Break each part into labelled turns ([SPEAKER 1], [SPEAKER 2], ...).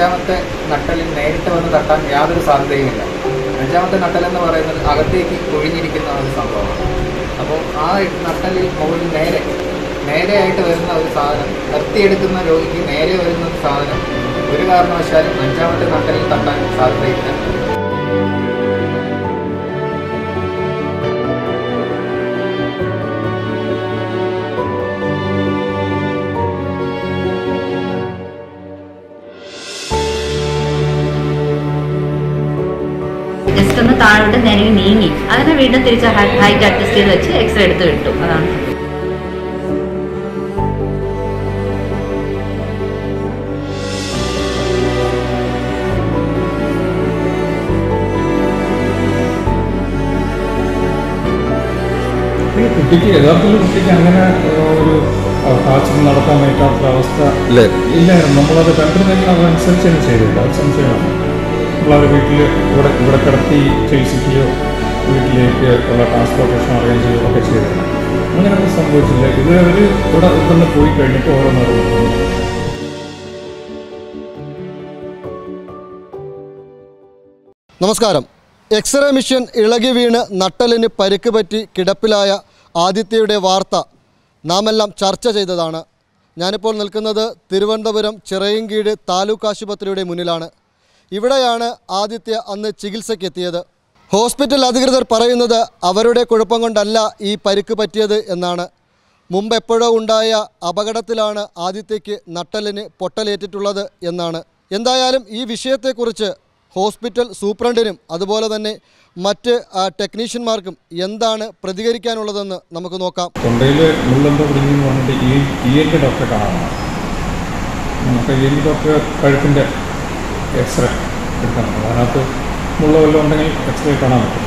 [SPEAKER 1] അഞ്ചാമത്തെ നട്ടലിൽ നേരിട്ട് വന്ന് തട്ടാൻ യാതൊരു സാധ്യതയുമില്ല അഞ്ചാമത്തെ നട്ടൽ എന്ന് പറയുന്നത് അകത്തേക്ക് കൊഴിഞ്ഞിരിക്കുന്ന ഒരു സംഭവമാണ് അപ്പോൾ ആ നട്ടലിൽ മുകളിൽ നേരെ നേരെയായിട്ട് വരുന്ന ഒരു സാധനം നിർത്തിയെടുക്കുന്ന രോഗിക്ക് നേരെ വരുന്ന ഒരു സാധനം ഒരു കാരണവശാലും അഞ്ചാമത്തെ നട്ടലിൽ തട്ടാൻ സാധ്യതയില്ല
[SPEAKER 2] ജസ്റ്റ് ഒന്ന് താഴോട്ട് നിരങ്ങി നീങ്ങി അങ്ങനെ വീണ്ടും തിരിച്ച് ഹൈറ്റ് അഡ്ജസ്റ്റ് ചെയ്ത് വെച്ച് എക്സ്റേ എടുത്ത് വിട്ടു അതാണ്
[SPEAKER 3] ഈ കുട്ടിക്ക് യഥാർത്ഥത്തിൽ കുട്ടിക്ക് അങ്ങനെ ഏഹ്, ഒരു കാച്ചിൽ നടത്താൻ പറ്റാത്ത അവസ്ഥ
[SPEAKER 4] ഇല്ലേ
[SPEAKER 3] ഇല്ലായിരുന്നു നമ്മളത് കണ്ടിരുന്നെങ്കിൽ അതനുസരിച്ച് തന്നെ ചെയ്തില്ല അത് സംശയമാണ് നമ്മളവർ വീട്ടിൽ ഇവിടെ ഇവിടെ കിടത്തി ചികിത്സിക്കുകയോ വീട്ടിലേക്ക് ഉള്ള ട്രാൻസ്പോർട്ടേഷൻ അറേഞ്ച് ചെയ്യുകയോ ഒക്കെ ചെയ്തിരുന്നു അങ്ങനെയൊന്നും സംഭവിച്ചില്ല ഇത് അവർ ഇവിടെ തന്നെ പോയി കഴിഞ്ഞിട്ട് ഓരോന്നോരോ
[SPEAKER 5] നമസ്കാരം എക്സ്റേ മിഷൻ ഇളകി വീണ് നട്ടലിന് പരിക്ക് പറ്റി കിടപ്പിലായ ആദിത്യയുടെ വാർത്ത നാമെല്ലാം ചർച്ച ചെയ്തതാണ് ഞാനിപ്പോൾ നിൽക്കുന്നത് തിരുവനന്തപുരം ചിറയൻകീഴ് താലൂക്ക് ആശുപത്രിയുടെ മുന്നിലാണ് ഇവിടെയാണ് ആദിത്യ അന്ന് ചികിത്സയ്ക്കെത്തിയത് ഹോസ്പിറ്റൽ അധികൃതർ പറയുന്നത് അവരുടെ കുഴപ്പം കൊണ്ടല്ല ഈ പരിക്ക് പറ്റിയത് എന്നാണ് മുമ്പ് എപ്പോഴോ ഉണ്ടായ അപകടത്തിലാണ് ആദിത്യയ്ക്ക് നട്ടലിന് പൊട്ടലേറ്റിട്ടുള്ളത് എന്നാണ് എന്തായാലും ഈ വിഷയത്തെക്കുറിച്ച് ഹോസ്പിറ്റൽ സൂപ്രണ്ടിനും അതുപോലെ തന്നെ മറ്റ് ആ, ടെക്നീഷ്യന്മാർക്കും എന്താണ് പ്രതികരിക്കാനുള്ളതെന്ന് നമുക്ക് നോക്കാം
[SPEAKER 3] തൊണ്ടയിൽ മുള്ളെന്തോ കുടുങ്ങിയെന്ന് പറഞ്ഞിട്ട് ഈ ഇ എൻ ടി ഡോക്ടറെ കാണാനാണ് നമുക്ക് ഇ എൻ ടി ഡോക്ടർ കഴുത്തിൻ്റെ എക്സ്റേ എടുക്കാൻ പറ്റും അതിനകത്ത് മുള്ള വല്ലതും ഉണ്ടെങ്കിൽ എക്സ്റേ കാണാൻ പറ്റും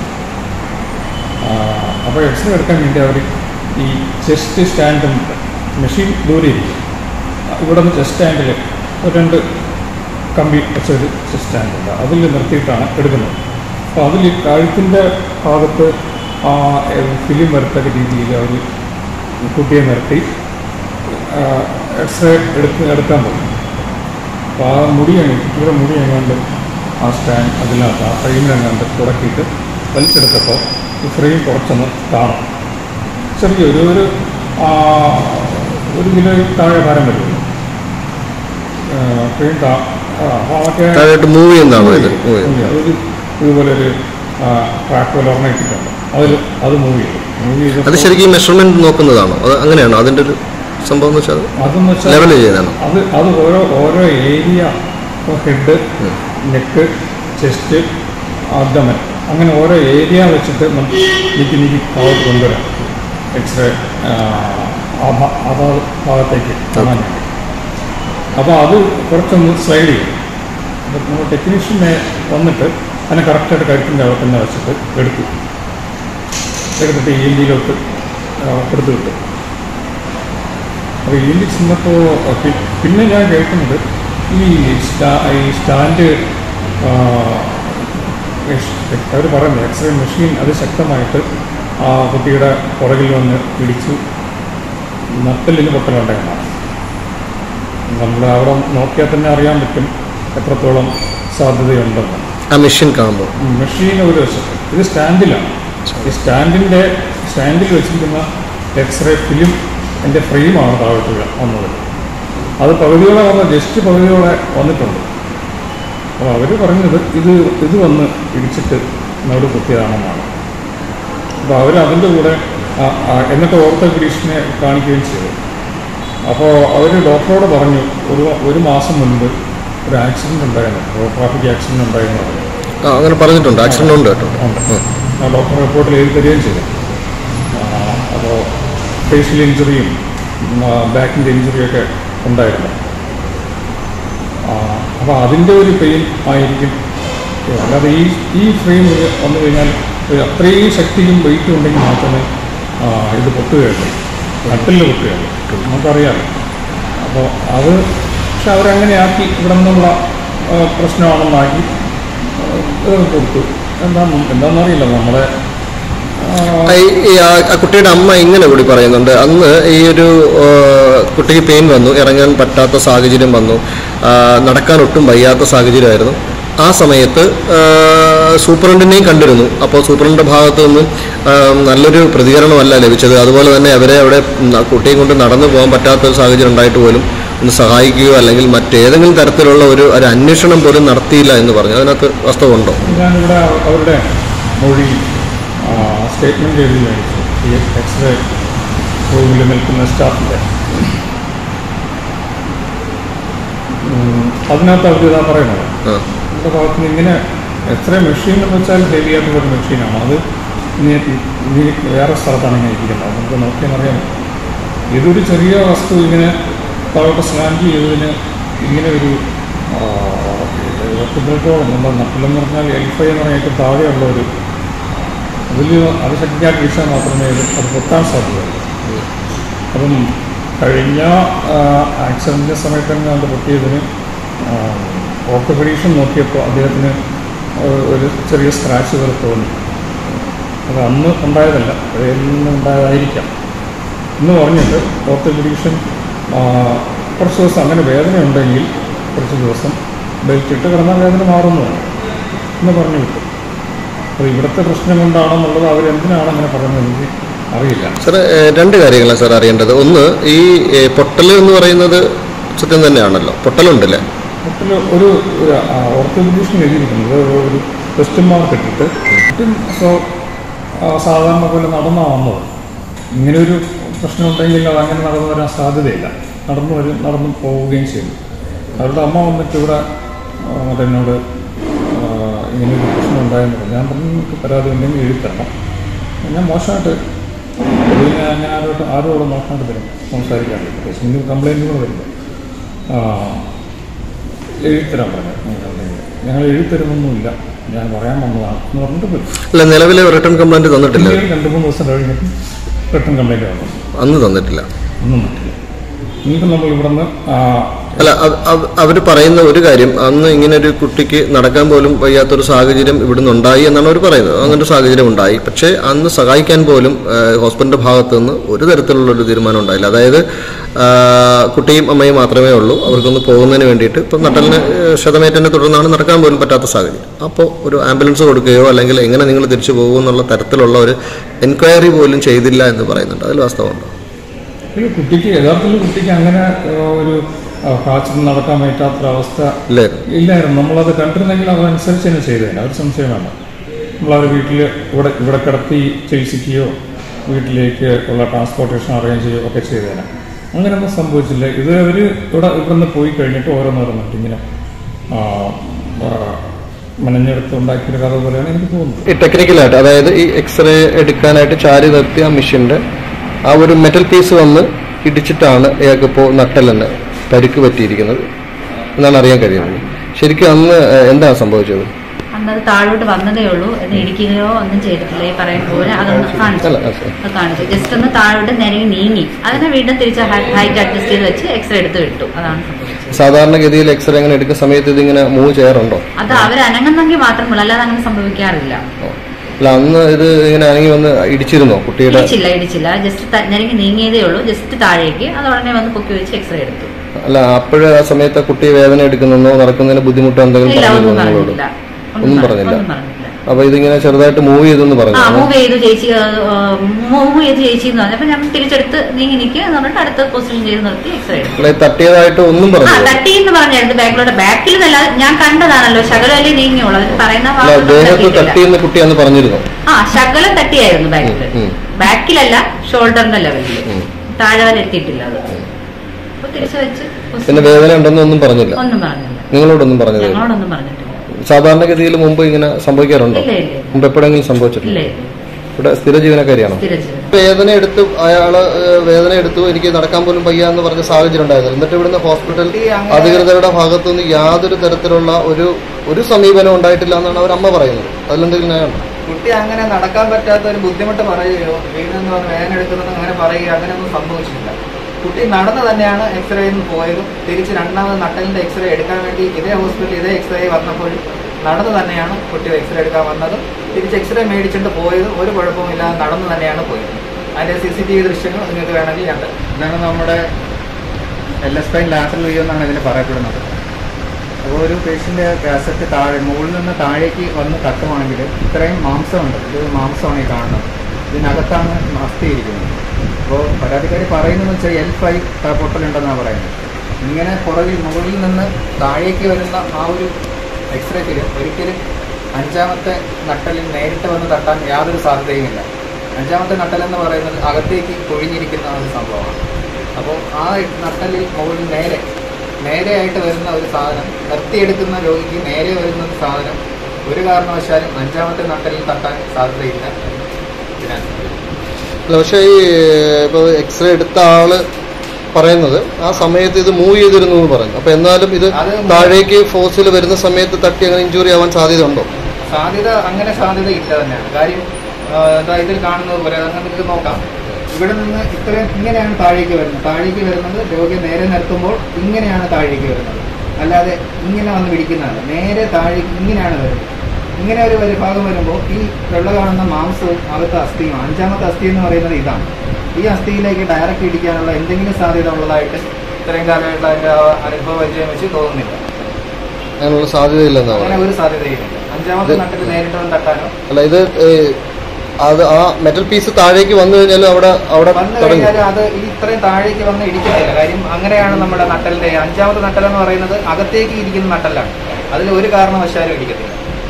[SPEAKER 3] അപ്പോൾ എക്സ്റേ എടുക്കാൻ വേണ്ടി അവർ ഈ ചെസ്റ്റ് സ്റ്റാൻഡ് മെഷീൻ ദൂരെ ഇരിക്കും ഇവിടെ നിന്ന് ചെസ്റ്റ് സ്റ്റാൻഡിൽ ഒരു രണ്ട് കമ്പി വെച്ചൊരു ചെസ്റ്റ് സ്റ്റാൻഡ് ഉണ്ട് അതിൽ നിർത്തിയിട്ടാണ് എടുക്കുന്നത് അപ്പോൾ അതിൽ കഴുത്തിൻ്റെ ഭാഗത്ത് ആ ഫിലിം വരത്തക്ക രീതിയിൽ അവർ കുട്ടിയെ നിർത്തി എക്സ്റേ എടുത്ത് എടുക്കാൻ പോകും അപ്പോൾ ആ മുടി കുട്ടിയുടെ മുടി എങ്ങാണ്ട് ആ സ്റ്റാൻഡ് അതിനകത്ത് ആ ഫ്രെയിമിലെങ്ങാണ്ട് തുടക്കിയിട്ട് വലിച്ചെടുത്തപ്പോൾ ഈ ഫ്രെയിം കുറച്ചൊന്ന് കാണും ചെറിയ ഒരു ഒരു ആ, ഒരു കിലോ താഴെ ഭാരം വരുള്ളൂ ഫ്രെയിം താ ആ, അപ്പോൾ മറ്റേ
[SPEAKER 4] താഴോട്ട് മൂവ് ചെയ്യുന്നതാണോ ഇത് മൂവ് ചെയ്യുന്നത്
[SPEAKER 3] അതൊരു ഇതുപോലെ ഒരു ട്രാക്ക് പോലെ ഒരെണ്ണം ഇട്ടിട്ടുണ്ട് അതിൽ അത് മൂവ് ചെയ്തു മൂവ്
[SPEAKER 4] അത്
[SPEAKER 3] ചെയ്തപ്പോൾ
[SPEAKER 4] ശരിക്കും മെഷർമെന്റ് നോക്കുന്നതാണോ അത് അങ്ങനെയാണോ അതിന്റെ ഒരു സംഭവം എന്ന് വെച്ചാൽ
[SPEAKER 3] അതെന്ന് വെച്ചാൽ
[SPEAKER 4] ലെവൽ ചെയ്താണോ
[SPEAKER 3] അത് അത് ഓരോ ഓരോ area head neck chest abdomen അങ്ങനെ ഓരോ ഏരിയ വെച്ചിട്ട് നമുക്ക് നീക്കി നീക്കി താഴോട്ട് കൊണ്ടുവരാം എക്സ്റേ ആ ഭാ- ആ ഭാ- ഭാഗത്തേക്ക് കാണാൻ വേണ്ടി അപ്പോൾ അത് കുറച്ചൊന്ന് സ്ലൈഡ് ചെയ്യും അപ്പോൾ നമ്മൾ ടെക്നീഷ്യനെ വന്നിട്ട് അതിനെ കറക്റ്റായിട്ട് കഴുത്തിൻ്റെ അവിടെ തന്നെ വെച്ചിട്ട് എടുത്തു എടുത്തിട്ട് ഇ എൻ ഡിയിലോട്ട് എടുത്ത് കിട്ടും അപ്പോൾ ഇതിൽ ചെന്നപ്പോൾ പി- പിന്നെ ഞാൻ കേൾക്കുന്നത് ഈ സ്റ്റാ ഈ സ്റ്റാൻഡ് അവർ പറയുന്നത് എക്സ്റേ മെഷീൻ അത് ശക്തമായിട്ട് ആ കുട്ടിയുടെ പുറകിൽ വന്ന് ഇടിച്ചു നട്ടലിന് പൊട്ടലുണ്ടായിരുന്നാണ് നമ്മൾ അവിടെ നോക്കിയാൽ തന്നെ അറിയാൻ പറ്റും എത്രത്തോളം സാധ്യതയുണ്ടെന്ന്
[SPEAKER 4] ആ മെഷീൻ കാണുമ്പോൾ
[SPEAKER 3] മെഷീൻ ഒരു വശത്ത് ഇത് സ്റ്റാൻഡിലാണ് ഈ സ്റ്റാൻഡിൻ്റെ സ്റ്റാൻഡിൽ വെച്ചിരിക്കുന്ന എക്സ്റേ ഫിലിം എൻ്റെ ഫ്രെയിമാണ് താഴോട്ട് വീഴ- വന്നത് അത് പകുതിയോടെ വന്ന ജസ്റ്റ് പകുതിയോടെ വന്നിട്ടുണ്ട് അപ്പോൾ അവർ പറഞ്ഞത് ഇത് ഇത് വന്ന് ഇടിച്ചിട്ട് നോട് കുത്തിയതാണെന്നാണ് അപ്പോൾ അവർ അതിൻ്റെ കൂടെ ആ- ആ എന്നിട്ട് ഓർത്തോപീഡീഷനെ കാണിക്കുകയും ചെയ്തു അപ്പോൾ അവർ ഡോക്ടറോട് പറഞ്ഞു ഒരു ഒരു മാസം മുൻപ് ഒരു ആക്സിഡൻറ്റ് ഉണ്ടായിരുന്നു റോഡ് ട്രാഫിക് ആക്സിഡൻറ്റ് ഉണ്ടായിരുന്നു പറഞ്ഞു.
[SPEAKER 4] ആ അങ്ങനെ പറഞ്ഞിട്ടുണ്ട് ആക്സിഡന്റ് ഉണ്ട് കേട്ടോ
[SPEAKER 3] ഉണ്ട് ആ ഡോക്ടർ റിപ്പോർട്ടിൽ എഴുതി തരികയും ചെയ്തു അപ്പോൾ ഫേഷ്യൽ ഇഞ്ചുറിയും ബാക്കിൻ്റെ ഇഞ്ചുറിയൊക്കെ ഉണ്ടായിരുന്നു അപ്പോൾ അതിൻ്റെ ഒരു പെയിൻ ആയിരിക്കും അല്ലാതെ ഈ ഈ ഫ്രെയിം വന്നു കഴിഞ്ഞാൽ ഒരു അത്രയും ശക്തിയും വെയിറ്റും ഉണ്ടെങ്കിൽ മാത്രമേ ആ, ഇത് പൊട്ടുകയുള്ളൂ നട്ടില് പൊട്ടുകയുള്ളൂ നമുക്കറിയാമല്ലോ അപ്പോൾ അത് പക്ഷെ അവരങ്ങനെ ആക്കി ഇവിടെ നിന്നുള്ള ആ, പ്രശ്നമാണെന്നാക്കി ആ, ഇത് കൊടുത്തു എന്താണെന്ന് എന്താണെന്നറിയില്ല നമ്മുടെ ആ,
[SPEAKER 4] ആ, ഈ- ഈ ആ ആ കുട്ടിയുടെ അമ്മ ഇങ്ങനെ കൂടി പറയുന്നുണ്ട് അന്ന് ഈ ഒരു ആ, കുട്ടിക്ക് പെയിൻ വന്നു ഇറങ്ങാൻ പറ്റാത്ത സാഹചര്യം വന്നു ആ, നടക്കാൻ ഒട്ടും വയ്യാത്ത സാഹചര്യമായിരുന്നു ആ സമയത്ത് ആ, സൂപ്രണ്ടിനെയും കണ്ടിരുന്നു അപ്പോൾ സൂപ്രണ്ടിൻ്റെ ഭാഗത്തു നിന്നും ആ, നല്ലൊരു പ്രതികരണമല്ല ലഭിച്ചത് അതുപോലെ തന്നെ അവരെ അവിടെ ന- കുട്ടിയെ കൊണ്ട് നടന്നു പോകാൻ പറ്റാത്ത ഒരു സാഹചര്യം ഉണ്ടായിട്ട് പോലും ഒന്ന് സഹായിക്കുകയോ അല്ലെങ്കിൽ മറ്റേതെങ്കിലും തരത്തിലുള്ള ഒരു ഒരു അന്വേഷണം പോലും നടത്തിയില്ല എന്ന് പറഞ്ഞു അതിനകത്ത് വാസ്തവമുണ്ടോ
[SPEAKER 3] ഞാനിവിടെ അവരുടെ മൊഴി സ്റ്റേറ്റ്മെൻറ്റ് എഴുതി മേടിച്ചു ഈ എക്സ്റേ റൂമിൽ നിൽക്കുന്ന സ്റ്റാഫിൻ്റെ ഉം, അതിനകത്ത് അവർ ഇതാ പറയുന്നത്
[SPEAKER 4] ആ
[SPEAKER 3] നമ്മുടെ ഭാഗത്ത് നിന്ന് ഇങ്ങനെ എക്സ്റേ മെഷീൻ എന്ന് വെച്ചാൽ ഹെവി ആയിട്ടുള്ള ഒരു മെഷീനാണ് അത് ഇനി ഇനി വേറെ സ്ഥലത്താണ് ഇങ്ങനെ ഇരിക്കുന്നത് അത് നമുക്ക് നോക്കിയാൽ അറിയാം ഇതൊരു ചെറിയ വസ്തു ഇങ്ങനെ താഴോട്ട് സ്കാൻ ചെയ്തതിന് ഇങ്ങനെ ഒരു എഴുപത്തിരണ്ടോളം നമ്മുടെ നട്ടിലെന്ന് പറഞ്ഞാൽ എൽഫൈ എന്ന് പറഞ്ഞാൽ ഏറ്റവും താഴെയുള്ള ഒരു അതിൽ അത് ശക്തിയാക്കി വീഴ്ച മാത്രമേ ഇത് അത് പൊട്ടാൻ സാധ്യതയുള്ളൂ അപ്പം കഴിഞ്ഞ ആക്സിഡൻറ്റിൻ്റെ സമയത്ത് തന്നെ അത് പൊട്ടിയതിന് ഓർത്തോപെഡീഷൻ നോക്കിയപ്പോൾ അദ്ദേഹത്തിന് ഒരു- ഒരു ചെറിയ സ്ക്രാച്ച് പോലെ തോന്നി അത് അന്ന് ഉണ്ടായതല്ല അതിൽ നിന്ന് ഉണ്ടായതായിരിക്കാം എന്ന് പറഞ്ഞിട്ട് ഓർത്തോപെഡീഷൻ കുറച്ച് ദിവസം അങ്ങനെ വേദന ഉണ്ടെങ്കിൽ കുറച്ച് ദിവസം ബെൽറ്റ് ഇട്ട് കിടന്നാൽ വേദന മാറുന്നതാണ് എന്ന് പറഞ്ഞു വിട്ടു അപ്പോൾ ഇവിടുത്തെ പ്രശ്നം കൊണ്ടാണെന്നുള്ളത് അവരെന്തിനാണ് അങ്ങനെ പറയുന്നത് എനിക്ക് അറിയില്ല
[SPEAKER 4] സാർ രണ്ട് കാര്യങ്ങളാണ് സാർ അറിയേണ്ടത് ഒന്ന് ഈ ഏ, പൊട്ടൽ എന്ന് പറയുന്നത് സത്യം തന്നെയാണല്ലോ പൊട്ടലുണ്ടല്ലേ
[SPEAKER 3] മറ്റിൽ ഒരു ഒരു ഓർത്തോപെഡീഷൻ എഴുതിയിരിക്കുന്നത് ഒരു- ഒരു ക്വസ്റ്റ്യൻ മാർക്ക് ഇട്ടിട്ട് കുട്ടി സോ- ആ, സാധാരണ പോലെ നടന്നാ വന്നത് ഇങ്ങനെ ഒരു പ്രശ്നം ഉണ്ടെങ്കിൽ അത് അങ്ങനെ നടന്നു വരാൻ സാധ്യതയില്ല നടന്നു വരും നടന്നു പോവുകയും ചെയ്തു അവരുടെ അമ്മ വന്നിട്ട് ഇവിടെ ആ, മറ്റേ എന്നോട് ആ, ഇങ്ങനെ ഒരു പ്രശ്നം ഉണ്ടായെന്ന് പറഞ്ഞു ഞാൻ പറഞ്ഞു നിങ്ങൾക്ക് പരാതി ഉണ്ടെങ്കിൽ എഴുതി തരണം ഞാൻ മോശമായിട്ട് പൊതുവെ ഞാൻ ഞാൻ ആരോട്ട് ആരോടും മോശമായിട്ട് തരും സംസാരിക്കാൻ ഇനി കംപ്ലൈൻറ്റ് കൂടെ വരുമ്പോൾ എഴുതിത്തരാൻ പറഞ്ഞു ഞങ്ങൾ എഴുതിത്തരുന്നൊന്നുമില്ല ഞാൻ പറയാൻ വന്നതാണ് എന്ന് പറഞ്ഞിട്ട് പോയി
[SPEAKER 4] അല്ല നിലവിലെ റിട്ടേൺ കംപ്ലൈന്റ് തന്നിട്ടില്ല
[SPEAKER 3] പിന്നീട് രണ്ട് മൂന്ന് ദിവസം കഴിഞ്ഞിട്ട് റിട്ടേൺ കംപ്ലൈൻറ്റ് വന്നു
[SPEAKER 4] അന്ന് തന്നിട്ടില്ല
[SPEAKER 3] ഒന്നും പറ്റില്ല ഇനിയിപ്പോൾ നമ്മൾ ഇവിടുന്ന് ആ,
[SPEAKER 4] അല്ല അവർ പറയുന്ന ഒരു കാര്യം അന്ന് ഇങ്ങനെ ഒരു കുട്ടിക്ക് നടക്കാൻ പോലും വയ്യാത്തൊരു സാഹചര്യം ഇവിടുന്ന് ഉണ്ടായി എന്നാണ് അവർ പറയുന്നത് അങ്ങനെ ഒരു സാഹചര്യം ഉണ്ടായി പക്ഷേ അന്ന് സഹായിക്കാൻ പോലും ഹോസ്പിറ്റലിന്റെ ഭാഗത്തു നിന്ന് ഒരു തരത്തിലുള്ള ഒരു തീരുമാനം ഉണ്ടായില്ല അതായത് ആ, കുട്ടിയും അമ്മയും മാത്രമേ ഉള്ളൂ അവർക്കൊന്ന് പോകുന്നതിന് വേണ്ടിയിട്ട് ഇപ്പം നട്ടലിന് ക്ഷതമേറ്റനെ തുടർന്നാണ് നടക്കാൻ പോലും പറ്റാത്ത സാഹചര്യം അപ്പോൾ ഒരു ആംബുലൻസ് കൊടുക്കുകയോ അല്ലെങ്കിൽ എങ്ങനെ നിങ്ങൾ തിരിച്ചു പോകുമെന്നുള്ള തരത്തിലുള്ള ഒരു എൻക്വയറി പോലും ചെയ്തില്ല എന്ന് പറയുന്നുണ്ട് അതിൽ വാസ്തവമുണ്ടോ
[SPEAKER 3] ഒരു കുട്ടിക്ക് യഥാർത്ഥത്തിൽ കുട്ടിക്ക് അങ്ങനെ ആ, ഒരു കാച്ചിൽ നടക്കാൻ പറ്റാത്തൊരവസ്ഥ
[SPEAKER 4] ഇല്ലായിരുന്നു
[SPEAKER 3] ഇല്ലായിരുന്നു നമ്മളത് കണ്ടിരുന്നെങ്കിൽ അതനുസരിച്ച് തന്നെ ചെയ്തേനെ ഒരു സംശയം വേണ്ട നമ്മളവർ വീട്ടിൽ ഇവിടെ ഇവിടെ കിടത്തി ചികിത്സിക്കുകയോ വീട്ടിലേക്ക് ഉള്ള ട്രാൻസ്പോർട്ടേഷൻ അറേഞ്ച് ചെയ്യുകയോ ഒക്കെ ചെയ്തേനെ അങ്ങനെയൊന്നും സംഭവിച്ചില്ല ഇത് അവർ ഇവിടെ ഇവിടുന്ന് പോയി കഴിഞ്ഞിട്ട് ഓരോന്നോരോന്നിട്ട് ഇങ്ങനെ ആ, ആ, മെനഞ്ഞെടുത്ത് ഉണ്ടാക്കിയൊരു കഥ പോലെയാണ് എനിക്ക് തോന്നുന്നത്
[SPEAKER 4] ഈ ടെക്നിക്കലായിട്ട് അതായത് ഈ എക്സ്റേ എടുക്കാനായിട്ട് ചാരി നിർത്തിയ ആ മെഷീൻ്റെ ആ ഒരു മെറ്റൽ പീസ് വന്ന് ഇടിച്ചിട്ടാണ് ഇയാൾക്ക് ഇപ്പോൾ നട്ടലെന്ന് പരിക്ക് പറ്റിയിരിക്കുന്നത് എന്നാണ് അറിയാൻ കഴിയുന്നത് ശരിക്കും അന്ന് ഏഹ്, എന്താണ് സംഭവിച്ചത്
[SPEAKER 2] അന്നത് താഴോട്ട് വന്നതേ ഉള്ളൂ എന്ന് ഇടിക്കുകയോ ഒന്നും ചെയ്തിട്ടില്ല ഈ പറയുന്ന പോലെ അതൊന്ന് കാണിച്ചു
[SPEAKER 4] അല്ല, അത് ശരി.
[SPEAKER 2] അത് കാണിച്ചു ജസ്റ്റ് ഒന്ന് താഴോട്ട് നിരങ്ങി നീങ്ങി അതിനെ വീണ്ടും തിരിച്ച് ഹൈറ്റ് അഡ്ജസ്റ്റ് ചെയ്ത് വെച്ച് എക്സ്റേ എടുത്ത് വിട്ടു അതാണ് സംഭവിച്ചത്
[SPEAKER 4] സാധാരണഗതിയിൽ എക്സ്റേ അങ്ങനെ എടുക്കുന്ന സമയത്ത് ഇതിങ്ങനെ മൂവ് ചെയ്യാറുണ്ടോ
[SPEAKER 2] അത് അവർ അനങ്ങുന്നെങ്കിൽ മാത്രമല്ല അല്ലാതെ അങ്ങനെ സംഭവിക്കാറില്ല
[SPEAKER 4] അല്ല അന്ന് ഇത് ഇങ്ങനെ അനങ്ങി വന്ന് ഇടിച്ചിരുന്നോ കുട്ടിയുടെ
[SPEAKER 2] ഇടിച്ചില്ല ഇടിച്ചില്ല ജസ്റ്റ് നിരങ്ങി നീങ്ങിയതേ ഉള്ളൂ ജസ്റ്റ് താഴേക്ക് അത് ഉടനെ വന്ന് പൊക്കി വെച്ച് എക്സ്റേ എടുത്തു
[SPEAKER 4] അല്ല അപ്പോഴ് ആ സമയത്ത് ആ കുട്ടി വേദന എടുക്കുന്നെന്നോ നടക്കുന്നതിന് ബുദ്ധിമുട്ടോ എന്തെങ്കിലും
[SPEAKER 2] ഇല്ല
[SPEAKER 4] പറഞ്ഞിരുന്നോ
[SPEAKER 2] ഒന്നും
[SPEAKER 4] നിങ്ങളോട്
[SPEAKER 2] പറഞ്ഞില്ല
[SPEAKER 4] ഒന്നും
[SPEAKER 2] പറ-
[SPEAKER 4] പറഞ്ഞില്ല
[SPEAKER 2] ഒന്നും പറഞ്ഞില്ല
[SPEAKER 4] അപ്പൊ ഇതിങ്ങനെ ചെറുതായിട്ട് മൂവ് ചെയ്തെന്ന് പറഞ്ഞു
[SPEAKER 2] ആ മൂവ് ചെയ്തു ചേച്ചി മൂവ് ചെയ്ത് ചേച്ചി എന്ന് പറഞ്ഞു അപ്പൊ ഞാൻ തിരിച്ചെടുത്ത് നീങ്ങി നിൽക്കുക എന്ന് പറഞ്ഞിട്ട് അടുത്ത പൊസിഷൻ ചെയ്ത് നിർത്തി എക്സ്റേ എടുത്തു
[SPEAKER 4] അല്ല തട്ടിയതായിട്ട് ഒന്നും
[SPEAKER 2] ആ
[SPEAKER 4] പറഞ്ഞു
[SPEAKER 2] തട്ടി എന്ന് പറഞ്ഞായിരുന്നു ബാക്കിലോട്ട് ബാക്കിൽ നിന്നല്ല ഞാൻ കണ്ടതാണല്ലോ ശകലല്ലേ നീങ്ങിയുള്ളൂ അതിന് പറയുന്ന
[SPEAKER 4] അല്ല
[SPEAKER 2] ഭാഗത്ത്
[SPEAKER 4] ദേഹത്ത്
[SPEAKER 2] തട്ടിയിട്ടില്ല.
[SPEAKER 4] തട്ടിയെന്ന് കുട്ടി അന്ന് പറഞ്ഞിരുന്നു
[SPEAKER 2] ആ ശകലം തട്ടിയായിരുന്നു ബാക്കിൽ
[SPEAKER 4] ഉം, ഉം.
[SPEAKER 2] ബാക്കിലല്ല ഷോൾഡറിന്റെ ലെവലിൽ
[SPEAKER 4] ഉം.
[SPEAKER 2] താഴെ വരെ എത്തിയിട്ടില്ല അത് അപ്പൊ തിരിച്ചു വെച്ച്
[SPEAKER 4] പിന്നെ വേദന ഉണ്ടെന്ന് ഒന്നും പറഞ്ഞില്ല
[SPEAKER 2] ഒന്നും പറഞ്ഞില്ല
[SPEAKER 4] നിങ്ങളോടൊന്നും പറഞ്ഞില്ല
[SPEAKER 2] ഞങ്ങളോടൊന്നും പറഞ്ഞിട്ടില്ല
[SPEAKER 4] സാധാരണഗതിയിൽ മുമ്പ് ഇങ്ങനെ സംഭവിക്കാറുണ്ടോ
[SPEAKER 2] ഇല്ല ഇല്ല
[SPEAKER 4] മുമ്പ് എപ്പോഴെങ്കിലും സംഭവിച്ചിട്ടില്ല
[SPEAKER 2] ഇല്ല ഇല്ല
[SPEAKER 4] ഇവിടെ സ്ഥിര ജീവനക്കാരിയാണോ
[SPEAKER 2] തിരിച്ചു
[SPEAKER 4] വേദന എടുത്ത് അയാള് ഏഹ്, വേദന എടുത്തു എനിക്ക് നടക്കാൻ പോലും വയ്യ എന്ന് പറഞ്ഞ സാഹചര്യം ഉണ്ടായിരുന്നു എന്നിട്ട് ഇവിടുന്ന് ഹോസ്പിറ്റൽ അധികൃതരുടെ ഭാഗത്തുനിന്ന് യാതൊരു തരത്തിലുള്ള ഒരു ഒരു സമീപനം ഉണ്ടായിട്ടില്ല എന്നാണ് അവർ അമ്മ പറയുന്നത് അതിലെന്തെങ്കിലും ന്യായമുണ്ടോ
[SPEAKER 1] കുട്ടി അങ്ങനെ നടക്കാൻ പറ്റാത്ത ഒരു ബുദ്ധിമുട്ട് പറയുകയോ വീണെന്ന് പറഞ്ഞ് വേദന എടുക്കുന്നത് അങ്ങനെ പറയുകയോ അങ്ങനെയൊന്നും സംഭവിച്ചിട്ടില്ല കുട്ടി നടന്ന് തന്നെയാണ് എക്സ്റേയിൽ നിന്ന് പോയതും തിരിച്ച് രണ്ടാമത് നട്ടലിന്റെ എക്സ്റേ എടുക്കാൻ വേണ്ടി ഇതേ ഹോസ്പിറ്റലിൽ ഇതേ എക്സ്റേ വന്നപ്പോഴും നടന്ന് തന്നെയാണ് കുട്ടി എക്സ്റേ എടുക്കാൻ വന്നതും തിരിച്ച് എക്സ്റേ മേടിച്ചിട്ട് പോയതും ഒരു കുഴപ്പമില്ലാതെ നടന്ന് തന്നെയാണ് പോയത് അതിന്റെ സി സി ടി വി ദൃശ്യങ്ങൾ നിങ്ങൾക്ക് വേണമെങ്കിൽ കണ്ട് ഇതാണ് നമ്മുടെ L spine lateral view എന്നാണ് ഇതിന് പറയപ്പെടുന്നത് അപ്പോൾ ഒരു പേഷ്യൻ്റെ കാസറ്റ് താഴെ മുകളിൽ നിന്ന് താഴേക്ക് വന്ന് തട്ടുവാണെങ്കിൽ ഇത്രയും മാംസമുണ്ട് ഇത് മാംസമാണ് ഈ കാണുന്നത് ഇതിനകത്താണ് അസ്ഥി ഇരിക്കുന്നത് അപ്പോൾ പരാതിക്കാരി പറയുന്നതെന്ന് വെച്ചാൽ എൽ ഫൈവ് പൊട്ടലുണ്ടെന്നാണ് പറയുന്നത് ഇങ്ങനെ പുറകിൽ മുകളിൽ നിന്ന് താഴേക്ക് വരുന്ന ആ ഒരു എക്സ്റേക്കിൽ ഒരിക്കലും അഞ്ചാമത്തെ നട്ടലിൽ നേരിട്ട് വന്ന് തട്ടാൻ യാതൊരു സാധ്യതയുമില്ല അഞ്ചാമത്തെ നട്ടലെന്ന് പറയുന്നത് അകത്തേക്ക് കൊഴിഞ്ഞിരിക്കുന്ന ഒരു സംഭവമാണ് അപ്പോൾ ആ നട്ടലിൽ മുകളിൽ നേരെ നേരെയായിട്ട് വരുന്ന ഒരു സാധനം നിർത്തിയെടുക്കുന്ന രോഗിക്ക് നേരെ വരുന്ന ഒരു സാധനം ഒരു കാരണവശാലും അഞ്ചാമത്തെ നട്ടലിൽ തട്ടാൻ സാധ്യതയില്ല ഇതിനാൽ
[SPEAKER 4] അല്ല പക്ഷേ ഈ ഇപ്പോൾ എക്സ്റേ എടുത്ത ആള് പറയുന്നത് ആ സമയത്ത് ഇത് മൂവ് ചെയ്തിരുന്നു എന്ന് പറഞ്ഞു അപ്പൊ എന്നാലും ഇത്
[SPEAKER 1] അത്
[SPEAKER 4] താഴേക്ക് ഫോഴ്സിൽ വരുന്ന സമയത്ത് തട്ടി അങ്ങനെ ഇഞ്ചുറി ആവാൻ സാധ്യത ഉണ്ടോ
[SPEAKER 1] സാധ്യത അങ്ങനെ സാധ്യത ഇല്ല തന്നെയാണ് കാര്യം ആ, ദാ ഇതിൽ കാണുന്നത് പോലെ അത് നമുക്ക് നോക്കാം ഇവിടെ നിന്ന് ഇത്രയും ഇങ്ങനെയാണ് താഴേക്ക് വരുന്നത് താഴേക്ക് വരുന്നത് രോഗിയെ നേരെ നിർത്തുമ്പോൾ ഇങ്ങനെയാണ് താഴേക്ക് വരുന്നത് അല്ലാതെ ഇങ്ങനെ വന്ന് പിടിക്കുന്നതല്ല നേരെ താഴേക്ക് ഇങ്ങനെയാണ് വരുന്നത് ഇങ്ങനെ ഒരു ഒരു ഭാഗം വരുമ്പോൾ ഈ വെള്ള കാണുന്ന മാംസവും അകത്തെ അസ്ഥിയും അഞ്ചാമത്തെ അസ്ഥി എന്ന് പറയുന്നത് ഇതാണ് ഈ അസ്ഥിയിലേക്ക് ഡയറക്റ്റ് ഇടിക്കാനുള്ള എന്തെങ്കിലും സാധ്യത ഉള്ളതായിട്ട് ഇത്രയും കാലമായിട്ടുള്ള അതിൻ്റെ ആ അനുഭവ പരിചയം വെച്ച് തോന്നുന്നില്ല
[SPEAKER 4] അങ്ങനെയുള്ള സാധ്യതയില്ലെന്നാണ്
[SPEAKER 1] അങ്ങനെ
[SPEAKER 4] പറയുന്നത്
[SPEAKER 1] ഒരു സാധ്യതയില്ല അഞ്ചാമത്തെ നട്ടിൽ നേരിട്ട് വന്ന് തട്ടാനോ
[SPEAKER 4] അല്ല ഇത് ഏ, അത് ആ മെറ്റൽ പീസ് താഴേക്ക് വന്നു കഴിഞ്ഞാൽ അവിടെ അവിടെ
[SPEAKER 1] വന്നു
[SPEAKER 4] തുടങ്ങി
[SPEAKER 1] കഴിഞ്ഞാൽ അത് ഈ ഇത്രയും താഴേക്ക് വന്ന് ഇടിക്കുന്നില്ല കാര്യം അങ്ങനെയാണ് നമ്മുടെ നട്ടലിന്റെ അഞ്ചാമത്തെ നട്ടൽ എന്ന് പറയുന്നത് അകത്തേക്ക് ഇരിക്കുന്ന നട്ടലാണ് അതിൽ ഒരു കാരണവശാലും ഇടിക്കത്തില്ല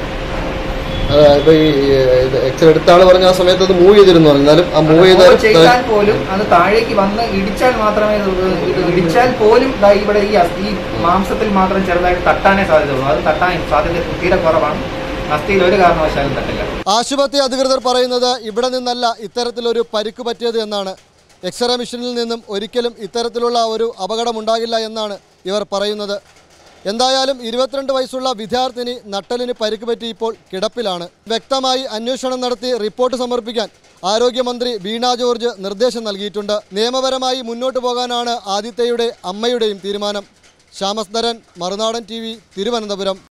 [SPEAKER 4] ആ, ഇപ്പൊ ഈ എക്സ്റേ എടുത്ത ആള് പറഞ്ഞ ആ സമയത്ത് അത് മൂവ് ചെയ്തിരുന്നു പറഞ്ഞു. എന്നാലും ആ മൂവ്
[SPEAKER 1] Move
[SPEAKER 4] ചെയ്ത
[SPEAKER 1] ചെയ്താൽ പോലും അത് താഴേക്ക് വന്ന് ഇടിച്ചാൽ മാത്രമേ ഇത് ഇത് ഇടിച്ചാൽ പോലും ദാ ഇവിടെ ഈ അസ്ഥി- ഈ മാംസത്തിൽ മാത്രം ചെറുതായിട്ട് തട്ടാനേ സാധ്യതയുള്ളൂ അത് തട്ടാൻ സാധ്യത തീരെ കുറവാണ് അസ്ഥിയിൽ ഒരു കാരണവശാലും തട്ടില്ല
[SPEAKER 5] ആശുപത്രി അധികൃതർ പറയുന്നത് ഇവിടെ നിന്നല്ല ഇത്തരത്തിലൊരു പരിക്ക് പറ്റിയത് എന്നാണ് എക്സ്റേ മെഷീനിൽ നിന്നും ഒരിക്കലും ഇത്തരത്തിലുള്ള ഒരു അപകടമുണ്ടാകില്ല എന്നാണ് ഇവർ പറയുന്നത് എന്തായാലും ഇരുപത്തിരണ്ട് വയസ്സുള്ള വിദ്യാർത്ഥിനി നട്ടലിന് പരിക്ക് പറ്റി ഇപ്പോൾ കിടപ്പിലാണ് വ്യക്തമായി അന്വേഷണം നടത്തി റിപ്പോർട്ട് സമർപ്പിക്കാൻ ആരോഗ്യമന്ത്രി വീണ ജോർജ് നിർദ്ദേശം നൽകിയിട്ടുണ്ട് നിയമപരമായി മുന്നോട്ട് പോകാനാണ് ആദിത്യയുടെ അമ്മയുടെയും തീരുമാനം ശ്യാമസ്തരൻ മറുനാടൻ ടി തിരുവനന്തപുരം